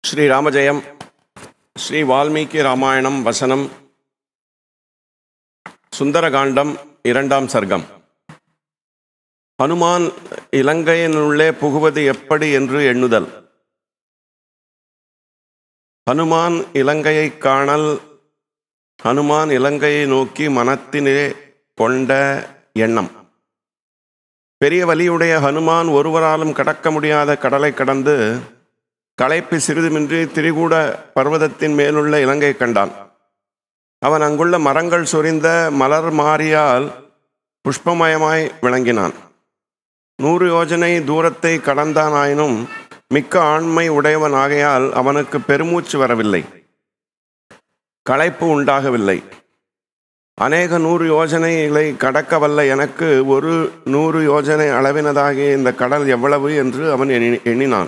ஸ்ரீராமஜெயம் ஸ்ரீ வால்மீகி ராமாயணம் வசனம் சுந்தரகாண்டம் இரண்டாம் சர்க்கம் ஹனுமான் இலங்கையினுள்ளே புகுவது எப்படி என்று எண்ணுதல் ஹனுமான் இலங்கையைக் காணல் ஹனுமான் இலங்கையை நோக்கி மனத்தினே கொண்ட எண்ணம் பெரிய வலியுடைய ஹனுமான் ஒருவராலும் கடக்க முடியாத கடலை கடந்து களைப்பு சிறிதுமின்றி திரிகூட பர்வதத்தின் மேலுள்ள இலங்கை கண்டான் அவன் அங்குள்ள மரங்கள் சொரிந்த மலர் மாறியால் புஷ்பமயமாய் விளங்கினான் நூறு யோஜனை தூரத்தை கடந்தானாயினும் மிக்க ஆண்மை உடையவன் ஆகையால் அவனுக்கு பெருமூச்சு வரவில்லை களைப்பு உண்டாகவில்லை அநேக நூறு யோஜனைகளை கடக்கவல்ல எனக்கு ஒரு நூறு யோஜனை அளவினதாகிய இந்த கடல் எவ்வளவு என்று அவன் எண்ணி எண்ணினான்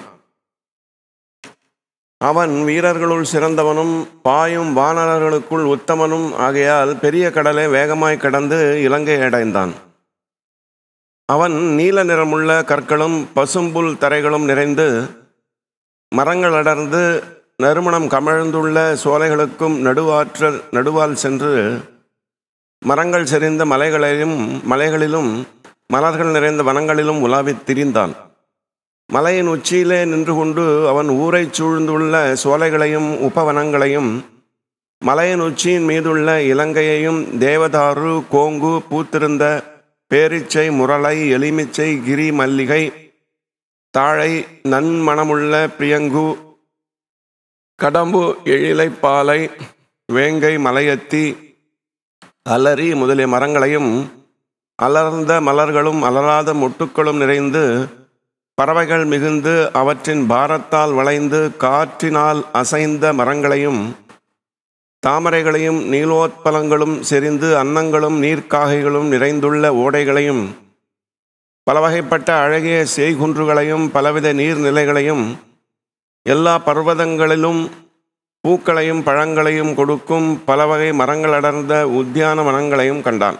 அவன் வீரர்களுள் சிறந்தவனும் பாயும் வானரர்களுக்குள் உத்தமனும் ஆகையால் பெரிய கடலை வேகமாய் கடந்து இலங்கை அடைந்தான் அவன் நீல நிறமுள்ள கற்களும் பசும்புல் தரைகளும் நிறைந்து மரங்கள் அடர்ந்து நறுமணம் கமழ்ந்துள்ள சோலைகளுக்கும் நடுவாற்ற நடுவால் சென்று மரங்கள் செறிந்த மலைகளையும் மலைகளிலும் மலர்கள் நிறைந்த வனங்களிலும் உலாவித் திரிந்தான் மலையின் உச்சியிலே நின்று கொண்டு அவன் ஊரைச் சூழ்ந்துள்ள சோலைகளையும் உபவனங்களையும் மலையின் உச்சியின் மீதுள்ள இலங்கையையும் தேவதாரு கோங்கு பூத்திருந்த பேரிச்சை முரளை எலிமிச்சை கிரி மல்லிகை தாழை நன்மணமுள்ள பிரியங்கு கடம்பு எழிலைப்பாலை வேங்கை மலையத்தி அலரி முதலிய மரங்களையும் அலர்ந்த மலர்களும் அலராத மொட்டுக்களும் நிறைந்து பறவைகள் மிகுந்து அவற்றின் பாரத்தால் வளைந்து காற்றினால் அசைந்த மரங்களையும் தாமரைகளையும் நீலோத்பலங்களும் செறிந்து அன்னங்களும் நீர்க்காகைகளும் நிறைந்துள்ள ஓடைகளையும் பல வகைப்பட்ட அழகிய செய்குன்றுகளையும் பலவித நீர்நிலைகளையும் எல்லா பர்வதங்களிலும் பூக்களையும் பழங்களையும் கொடுக்கும் பல வகை மரங்கள் அடர்ந்த உத்தியான வனங்களையும் கண்டான்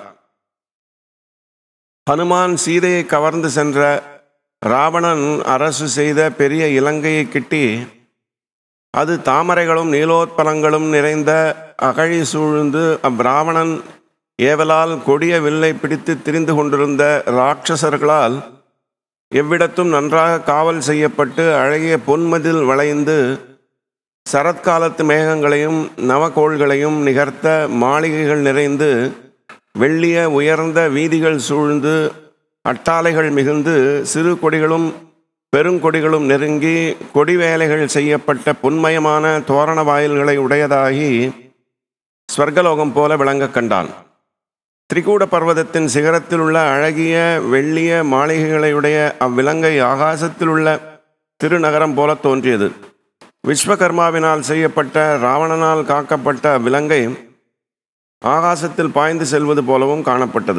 ஹனுமான் சீதையை கவர்ந்து சென்ற ராவணன் அரசு செய்த பெரிய இலங்கையை கிட்டி அது தாமரைகளும் நீலோத்பலங்களும் நிறைந்த அகழி சூழ்ந்து அப்பிராவணன் ஏவலால் கொடிய வில்லை பிடித்து திரிந்து கொண்டிருந்த ராட்சசர்களால் எவ்விடத்தும் நன்றாக காவல் செய்யப்பட்டு அழகிய பொன்மதில் வளைந்து சரத்காலத்து மேகங்களையும் நவகோள்களையும் நிகர்த்த மாளிகைகள் நிறைந்து வெள்ளிய உயர்ந்த வீதிகள் சூழ்ந்து அட்டாளைகள் மிகுந்து சிறு கொடிகளும் பெருங்கொடிகளும் நெருங்கி கொடி வேலைகள் செய்யப்பட்ட பொன்மயமான தோரண வாயில்களை உடையதாகி ஸ்வர்கலோகம் போல விளங்க கண்டான் திரிகூட பர்வதத்தின் சிகரத்தில் உள்ள அழகிய வெள்ளிய மாளிகைகளையுடைய அவ்விலங்கை ஆகாசத்தில் உள்ள திருநகரம் போல தோன்றியது விஸ்வகர்மாவினால் செய்யப்பட்ட ராவணனால் காக்கப்பட்ட அவ்விலங்கை ஆகாசத்தில் பாய்ந்து செல்வது போலவும் காணப்பட்டது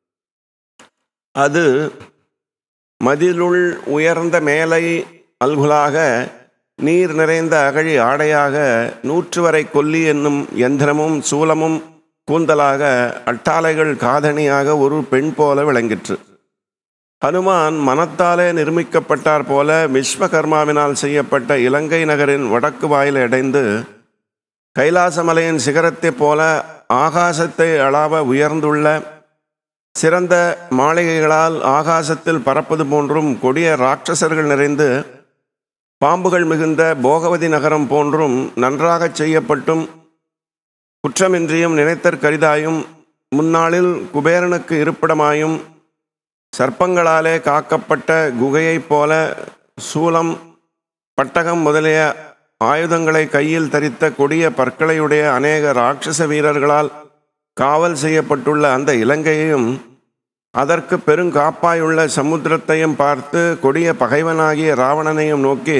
அது மதிலுள் உயர்ந்த மேலை அல்குலாக நீர் நிறைந்த அகழி ஆடையாக நூற்று வரை கொல்லி என்னும் எந்திரமும் சூலமும் கூந்தலாக அட்டாளைகள் காதணியாக ஒரு பெண் போல விளங்கிற்று ஹனுமான் மனத்தாலே நிர்மிக்கப்பட்டார் போல விஸ்வகர்மாவினால் செய்யப்பட்ட இலங்கை நகரின் வடக்கு வாயில் அடைந்து கைலாசமலையின் சிகரத்தைப் போல ஆகாசத்தை அளவ உயர்ந்துள்ள சிறந்த மாளிகைகளால் ஆகாசத்தில் பறப்பது போன்றும் கொடிய ராட்சசர்கள் நிறைந்து பாம்புகள் மிகுந்த போகவதி நகரம் போன்றும் நன்றாகச் செய்யப்பட்டும் குற்றமின்றியும் நினைத்தற்கரிதாயும் முன்னாளில் குபேரனுக்கு இருப்பிடமாயும் சர்ப்பங்களாலே காக்கப்பட்ட குகையைப் போல சூலம் பட்டகம் முதலிய ஆயுதங்களை கையில் தரித்த கொடிய பற்களையுடைய அநேக ராட்சச வீரர்களால் காவல் செய்யப்பட்டுள்ள அந்த இலங்கையையும் அதற்கு பெருங்காப்பாயுள்ள சமுத்திரத்தையும் பார்த்து கொடிய பகைவனாகிய ராவணனையும் நோக்கி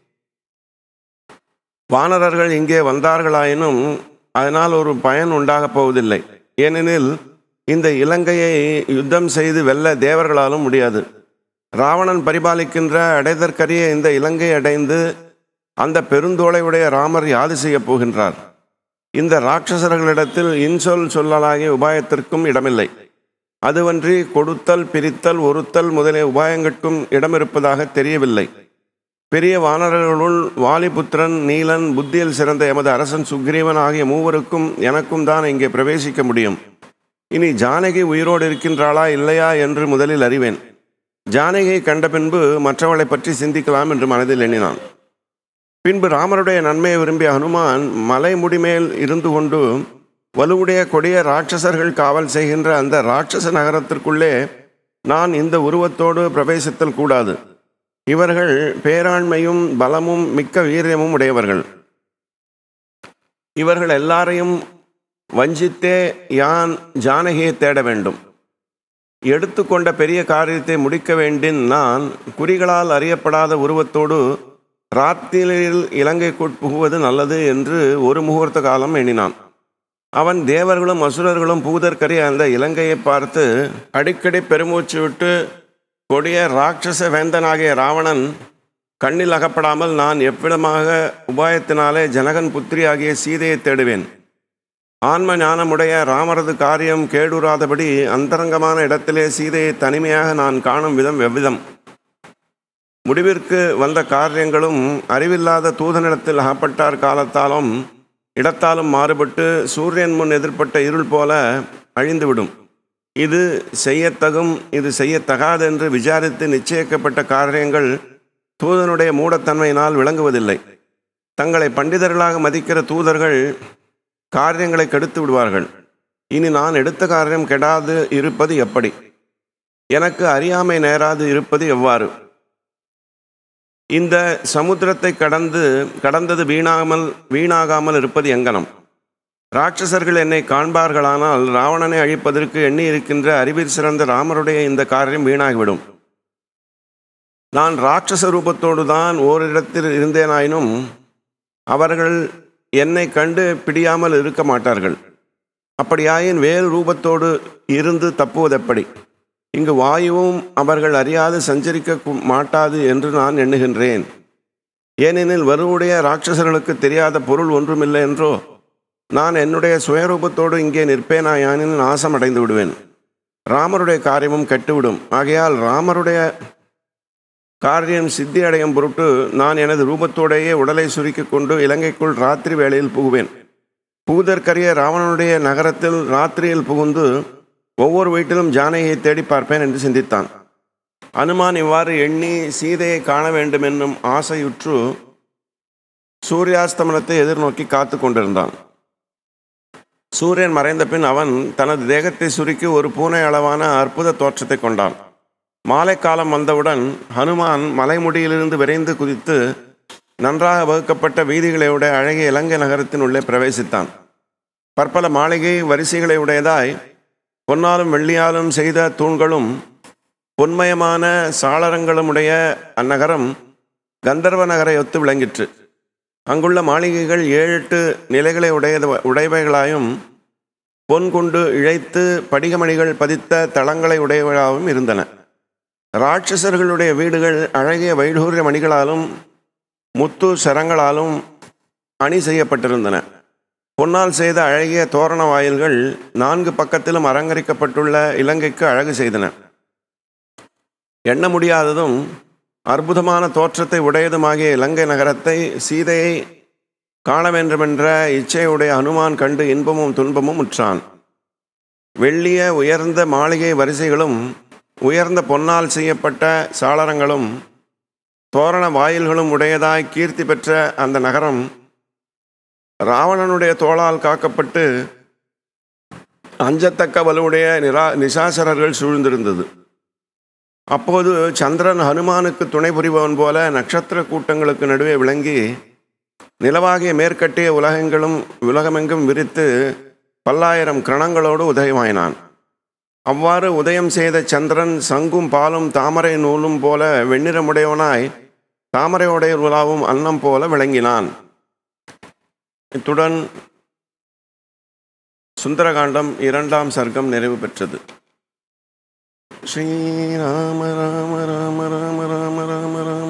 வானரர்கள் இங்கே வந்தார்களாயினும் அதனால் ஒரு பயன் உண்டாகப் போவதில்லை ஏனெனில் இந்த இலங்கையை யுத்தம் செய்து வெல்ல தேவர்களாலும் முடியாது ராவணன் பரிபாலிக்கின்ற அடைதற்கரிய இந்த இலங்கை அடைந்து அந்த பெருந்தோளையுடைய ராமர் யாது செய்யப் போகின்றார் இந்த ராட்சசர்களிடத்தில் இன்சொல் சொல்லலாகிய உபாயத்திற்கும் இடமில்லை அதுவன்றி கொடுத்தல் பிரித்தல் ஒருத்தல் முதலிய உபாயங்கட்கும் இடமிருப்பதாக தெரியவில்லை பெரிய வானரர்களுள் வாலிபுத்திரன் நீலன் புத்தியில் சிறந்த எமது அரசன் சுக்ரீவன் ஆகிய மூவருக்கும் எனக்கும் தான் இங்கே பிரவேசிக்க முடியும் இனி ஜானகி உயிரோடு இருக்கின்றாளா இல்லையா என்று முதலில் அறிவேன் ஜானகியை கண்ட பின்பு மற்றவளை பற்றி சிந்திக்கலாம் என்று மனதில் எண்ணினான் பின்பு ராமருடைய நன்மையை விரும்பிய ஹனுமான் மலை முடிமேல் இருந்து கொண்டு வலுவுடைய கொடிய ராட்சசர்கள் காவல் செய்கின்ற அந்த ராட்சச நகரத்திற்குள்ளே நான் இந்த உருவத்தோடு பிரவேசித்தல் கூடாது இவர்கள் பேராண்மையும் பலமும் மிக்க வீரியமும் உடையவர்கள் இவர்கள் எல்லாரையும் வஞ்சித்தே யான் ஜானகியை தேட வேண்டும் எடுத்துக்கொண்ட பெரிய காரியத்தை முடிக்க வேண்டின் நான் குறிகளால் அறியப்படாத உருவத்தோடு ராத்திரியில் இலங்கைக்குள் புகுவது நல்லது என்று ஒரு முகூர்த்த காலம் எண்ணினான் அவன் தேவர்களும் அசுரர்களும் பூதற்கரிய அந்த இலங்கையை பார்த்து அடிக்கடி பெருமூச்சு விட்டு கொடிய ராட்சச வேந்தனாகிய ராவணன் கண்ணில் அகப்படாமல் நான் எவ்விதமாக உபாயத்தினாலே ஜனகன் புத்திரியாகிய சீதையை தேடுவேன் ஆன்ம ஞானமுடைய ராமரது காரியம் கேடுறாதபடி அந்தரங்கமான இடத்திலே சீதையை தனிமையாக நான் காணும் விதம் எவ்விதம் முடிவிற்கு வந்த காரியங்களும் அறிவில்லாத தூதனிடத்தில் அகப்பட்டார் காலத்தாலும் இடத்தாலும் மாறுபட்டு சூரியன் முன் எதிர்ப்பட்ட இருள் போல அழிந்துவிடும் இது செய்யத்தகும் இது செய்யத்தகாது என்று விசாரித்து நிச்சயிக்கப்பட்ட காரியங்கள் தூதனுடைய மூடத்தன்மையினால் விளங்குவதில்லை தங்களை பண்டிதர்களாக மதிக்கிற தூதர்கள் காரியங்களை கெடுத்து விடுவார்கள் இனி நான் எடுத்த காரியம் கெடாது இருப்பது எப்படி எனக்கு அறியாமை நேராது இருப்பது எவ்வாறு இந்த சமுத்திரத்தை கடந்து கடந்தது வீணாமல் வீணாகாமல் இருப்பது எங்கனம் ராட்சசர்கள் என்னை காண்பார்களானால் ராவணனை அழிப்பதற்கு எண்ணி இருக்கின்ற அறிவில் சிறந்த ராமருடைய இந்த காரியம் வீணாகிவிடும் நான் ராட்சச ரூபத்தோடு தான் ஓரிடத்தில் இருந்தேனாயினும் அவர்கள் என்னை கண்டு பிடியாமல் இருக்க மாட்டார்கள் அப்படியாயின் வேறு ரூபத்தோடு இருந்து தப்புவதெப்படி இங்கு வாயுவும் அவர்கள் அறியாது சஞ்சரிக்க கு- மாட்டாது என்று நான் எண்ணுகின்றேன் ஏனெனில் வருவுடைய ராட்சசர்களுக்கு தெரியாத பொருள் ஒன்றுமில்லை என்றோ நான் என்னுடைய சுயரூபத்தோடு இங்கே நிற்பேனாயானில் நாசம் அடைந்து விடுவேன் ராமருடைய காரியமும் கெட்டுவிடும் ஆகையால் ராமருடைய காரியம் சித்தி அடையும் பொருட்டு நான் எனது ரூபத்தோடையே உடலை சுருக்கிக் கொண்டு இலங்கைக்குள் ராத்திரி வேளையில் புகுவேன் புகுதற்கரிய ராவணனுடைய நகரத்தில் ராத்திரியில் புகுந்து ஒவ்வொரு வீட்டிலும் ஜானகியை தேடி பார்ப்பேன் என்று சிந்தித்தான் அனுமான் இவ்வாறு எண்ணி சீதையை காண வேண்டும் என்னும் ஆசையுற்று சூரியாஸ்தமனத்தை எதிர்நோக்கி காத்து கொண்டிருந்தான் சூரியன் மறைந்த பின் அவன் தனது தேகத்தை சுருக்கி ஒரு பூனை அளவான அற்புத தோற்றத்தை கொண்டான் மாலை காலம் வந்தவுடன் ஹனுமான் மலைமுடியிலிருந்து விரைந்து குதித்து நன்றாக வகுக்கப்பட்ட வீதிகளையுடைய அழகிய இலங்கை நகரத்தின் உள்ளே பிரவேசித்தான் பற்பல மாளிகை வரிசைகளை உடையதாய் பொன்னாலும் வெள்ளியாலும் செய்த தூண்களும் பொன்மயமான சாளரங்களும் உடைய அந்நகரம் கந்தர்வ நகரை ஒத்து விளங்கிற்று அங்குள்ள மாளிகைகள் ஏழு எட்டு நிலைகளை உடையது உடையவைகளாயும் பொன் கொண்டு இழைத்து படிகமணிகள் பதித்த தளங்களை உடையவைகளாகவும் இருந்தன ராட்சசர்களுடைய வீடுகள் அழகிய வைடூரிய மணிகளாலும் முத்து சரங்களாலும் அணி செய்யப்பட்டிருந்தன பொன்னால் செய்த அழகிய தோரண வாயில்கள் நான்கு பக்கத்திலும் அலங்கரிக்கப்பட்டுள்ள இலங்கைக்கு அழகு செய்தன எண்ண முடியாததும் அற்புதமான தோற்றத்தை உடையதுமாகிய இலங்கை நகரத்தை சீதையை காண வேண்டுமென்ற இச்சையுடைய அனுமான் கண்டு இன்பமும் துன்பமும் உற்றான் வெள்ளிய உயர்ந்த மாளிகை வரிசைகளும் உயர்ந்த பொன்னால் செய்யப்பட்ட சாளரங்களும் தோரண வாயில்களும் உடையதாய் கீர்த்தி பெற்ற அந்த நகரம் ராவணனுடைய தோளால் காக்கப்பட்டு அஞ்சத்தக்க வலுவுடைய நிரா நிசாசரர்கள் சூழ்ந்திருந்தது அப்போது சந்திரன் ஹனுமானுக்கு துணை புரிபவன் போல நட்சத்திர கூட்டங்களுக்கு நடுவே விளங்கி நிலவாகிய மேற்கட்டிய உலகங்களும் உலகமெங்கும் விரித்து பல்லாயிரம் கிரணங்களோடு உதயமாயினான் அவ்வாறு உதயம் செய்த சந்திரன் சங்கும் பாலும் தாமரை நூலும் போல வெண்ணிறமுடையவனாய் தாமரையுடைய உலாவும் அன்னம் போல விளங்கினான் இத்துடன் சுந்தரகாண்டம் இரண்டாம் சர்க்கம் நிறைவு பெற்றது ஸ்ரீராம ராம ராம ராம ராம ராம ராம